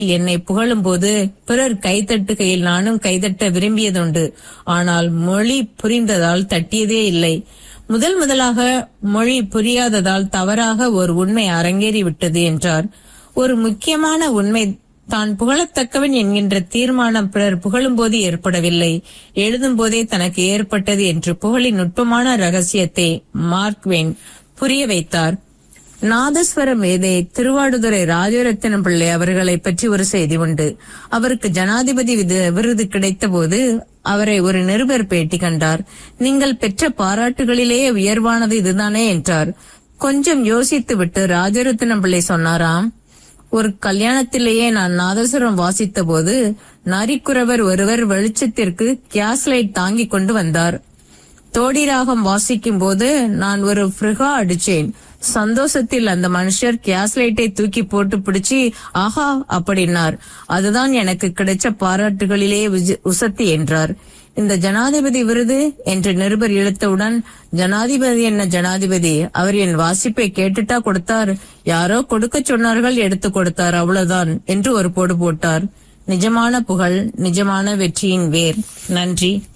என்னை புகழும்போது பிறர் கைதட்டுகையில் நானும் கைதட்ட விரும்பியதுண்டு ஆனால் மொழி புரிந்ததால் தட்டியதே இல்லை முதல் முதலாக மொழி புரியாததால் தவறாக ஒரு உண்மை அரங்கேறி விட்டது என்றார் ஒரு முக்கியமான உண்மை தான் புகழத்தக்கவன் என்கின்ற தீர்மானம் பிறர் புகழும்போது ஏற்படவில்லை எழுதும் போதே தனக்கு ஏற்பட்டது என்று புகழின் நுட்பமான ரகசியத்தை மார்க்வேன் புரிய வைத்தார் நாதஸ்வர மேதை திருவாடுதுறை ராஜரத்தினம் பிள்ளை அவர்களை பற்றி ஒரு செய்தி உண்டு அவருக்கு ஜனாதிபதி விது- விருது கிடைத்த போது அவரை ஒரு நிருபர் பேட்டி கண்டார் நீங்கள் பெற்ற பாராட்டுகளிலேயே உயர்வானது இதுதானே என்றார் கொஞ்சம் யோசித்து விட்டு ராஜரத்தினம் பிள்ளை சொன்னாராம் ஒரு கல்யாணத்திலேயே நான் நாதஸ்வரம் வாசித்த போது நரிக்குறவர் ஒருவர் வெளிச்சத்திற்கு கேஸ் லைட் தாங்கிக் கொண்டு வந்தார் தோடி ராகம் வாசிக்கும் போது நான் ஒரு ஃப்ரிகா அடிச்சேன் சந்தோஷத்தில் அந்த மனுஷர் கேஸ் லைட்டை தூக்கி போட்டு பிடிச்சி ஆஹா அப்படின்னார் அதுதான் எனக்கு கிடைச்ச பாராட்டுகளிலே உஜ- உசத்தி என்றார் இந்த ஜனாதிபதி விருது என்று நிருபர் இழுத்தவுடன் ஜனாதிபதி என்ன ஜனாதிபதி அவர் என் வாசிப்பை கேட்டுட்டா கொடுத்தார் யாரோ கொடுக்க சொன்னார்கள் எடுத்து கொடுத்தார் அவ்வளவுதான் என்று ஒரு போடு போட்டார் நிஜமான புகழ் நிஜமான வெற்றியின் வேர் நன்றி